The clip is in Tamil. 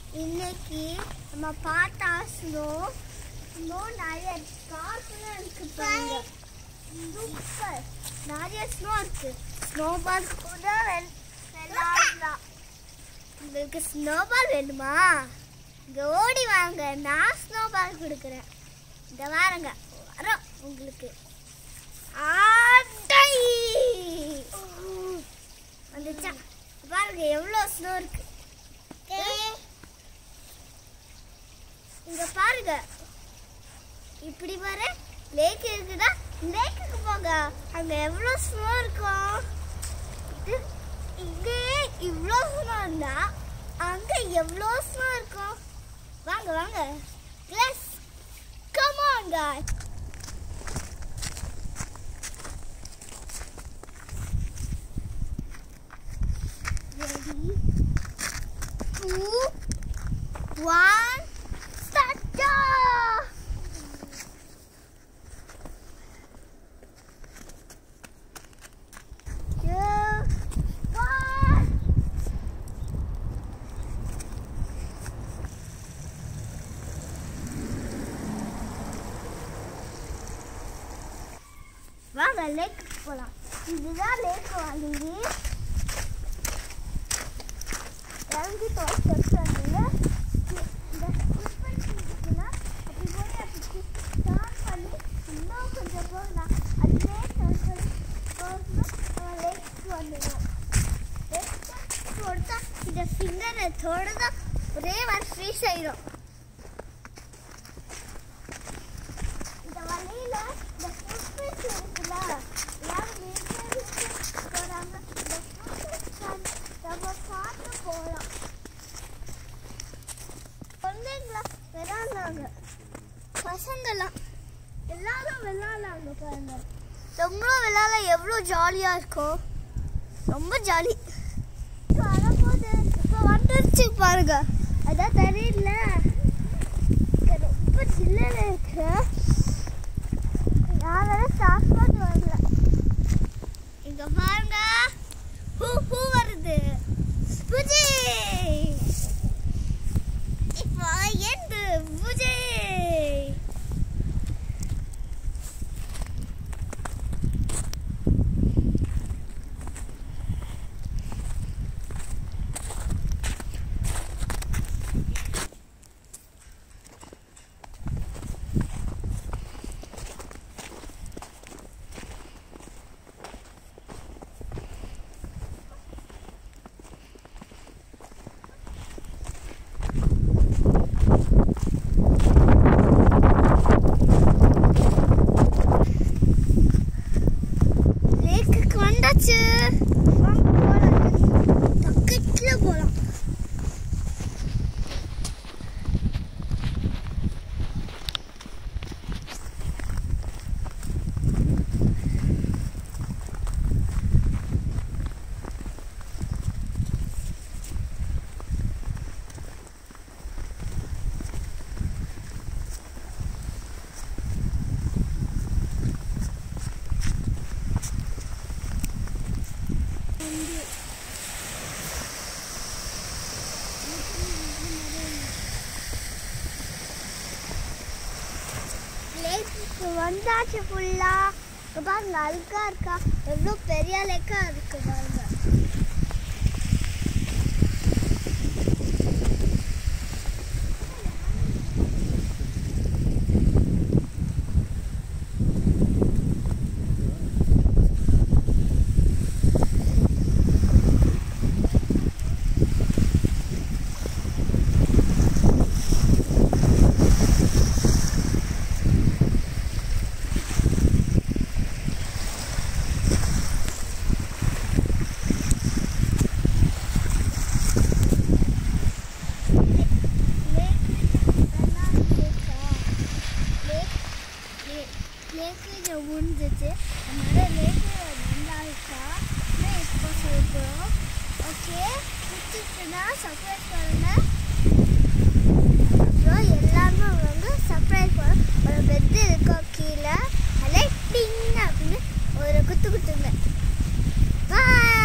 இன்னைக்கு நம்ம பார்த்தா ஸ்னோ ஸ்னோ நிறைய காசுலாம் இருக்கு பாருங்க சூப்பர் நிறைய ஸ்னோ இருக்கு ஸ்னோ பால் கூட வெள்- விளையாடலாம் உங்களுக்கு ஸ்னோ பால் வேணுமா இங்க ஓடி வாங்க நான் ஸ்னோ பால் கொடுக்குறேன் இந்த வாருங்க வரோம் உங்களுக்கு ஆட்டை வந்துச்சா பாருங்க எவ்வளோ ஸ்னோ இருக்கு இங்க பாருங்க இப்படி பாரு லேக் இருக்குதா லேக்குக்கு போங்க அங்க எவ்வளோ ஸ்னோ இருக்கும் இது- இங்கே இவ்வளோ ஸ்னோ இருந்தா அங்க எவ்வளோ ஸ்னோ இருக்கும் வாங்க வாங்க let's come on guys ready two one start go two one வாங்க லேக் போலாம் இதுதான் லேக் வாங்கி இறங்கி டோஸ் எடுத்தாங்க இந்த ஸ்கிப்பன் இருக்குன்னா அப்படி போய் அப்படி ஸ்டார்ட் பண்ணி இன்னும் கொஞ்சம் போகலாம் அதுவே சர்க்கிள் போகணும் நம்ம லேக் வந்துடும் லேக் தொடுத்தா இந்த ஃபிங்கரை தொடுதா ஒரே மாதிரி ஃப்ரீஸ் ஆயிடும் இந்த வழியில இந்த ஃபுட்பிரிண்ட் இருக்குல்ல யாரும் வீட்டுக்கு போறாங்க இந்த ஃபுட்பிரிண்ட் நம்ம பார்த்து போகலாம் குழந்தைங்களா விளையாடுறாங்க பசங்களாம் எல்லாரும் விளையாடுறாங்க பாருங்க ரொம்ப விளையாட எவ்வளோ ஜாலியாக இருக்கும் ரொம்ப ஜாலி வரப்போது இப்போ வந்துருச்சு பாருங்க அதான் தெரியல இங்க ரொம்ப சில்லன்னு இருக்கு யாரும் ஸ்டார்ட் பண்ணி வரல இங்க பாருங்க ஹூ ஹூ வருது புஜி இப்போ எந்து புஜி லேக்குக்கு வந்தாச்சு வாங்க போலாம் பக்கத்துல போலாம் லேக்குக்கு வந்தாச்சு ஃபுல்லா பாருங்க அழுக்கா இருக்கா எவ்வளோ பெரிய லேக்கா இருக்கு பாருங்க லேக்கு முடிஞ்சிச்சு அதனால லேக்கு வந்தாச்சா இப்போ சொல்கிறோம் ஓகே பிடிச்சிச்சுன்னா சப்ஸ்கிரைப் பண்ணுங்க அப்புறம் எல்லாருமே வந்து சப்ஸ்கிரைப் பண்ண ஒரு பெட் இருக்கோம் கீழே அதில் டிங் அப்படின்னு ஒரு குத்து குத்துங்க பாய்